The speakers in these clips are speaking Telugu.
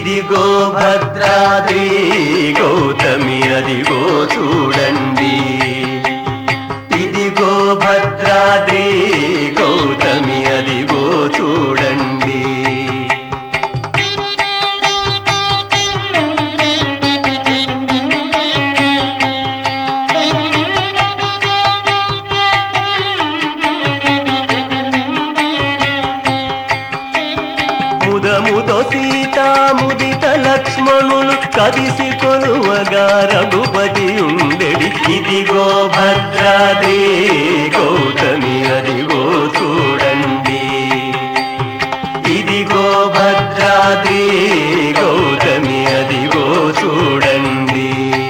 ఇదిగో భద్రాద్రి గౌతమి అదిగో చూడండి ఇదిగో భద్రాద్రి గౌతమి అదిగో చూడండి ముదముతో సీతా ముదిత లక్ష్మణులు కదిసి కొలువగా రఘుపతి ఉండెడి ఇదిగో భద్రాద్రి గౌతమి అదిగో చూడండి ఇదిగో భద్రాద్రి గౌతమి అదిగో చూడండి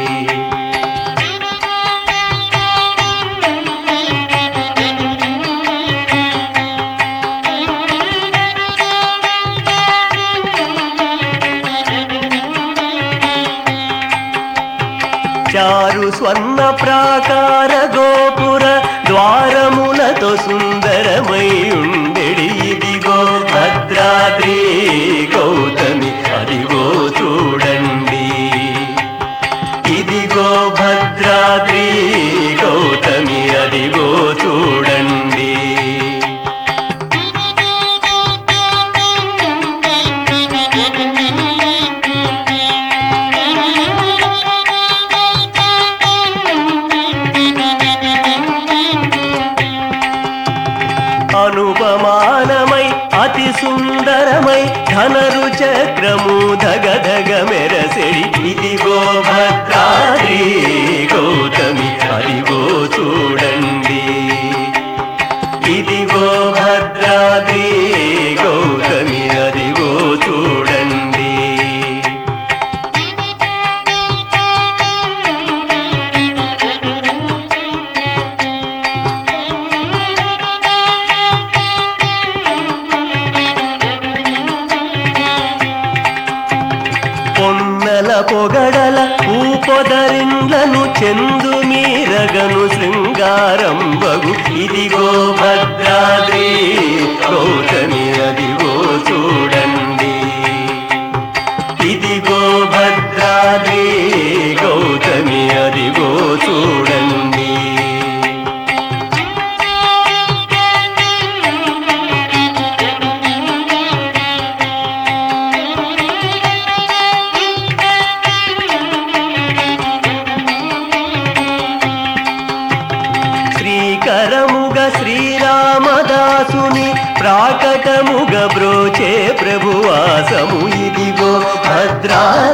చారు స్వర్ణ ప్రాకార గోపుర ద్వారములతో సుందరమై ఉండెడి ఇదిగో భద్రాద్రి గౌతమి అదిగో చూడండి ఇదిగో భద్రాద్రి గౌతమి అదిగో చూడండి అనుపమానమై అతి సుందరమై ధనరు చక్రము ధగధగ మెరసెడి ఇదిగో భద్రాద్రి గౌతమి అదిగో చూడండి ఇదిగో భద్రాద్రి గౌతమి అదిగో చూడండి పొన్నల పొగడల పూపొదరిండ్లను చెందు మీరగను శృంగారం బగు ఇదిగో భద్రాద్రి గౌతమి అదిగో చూడండి ఇదిగో భద్రాద్రి గౌతమి అదిగో చూడండి శ్రీకరముగ శ్రీరామదాసుని ప్రాకటముగ బ్రోచే ప్రభువాసము ఇదిగో భద్రా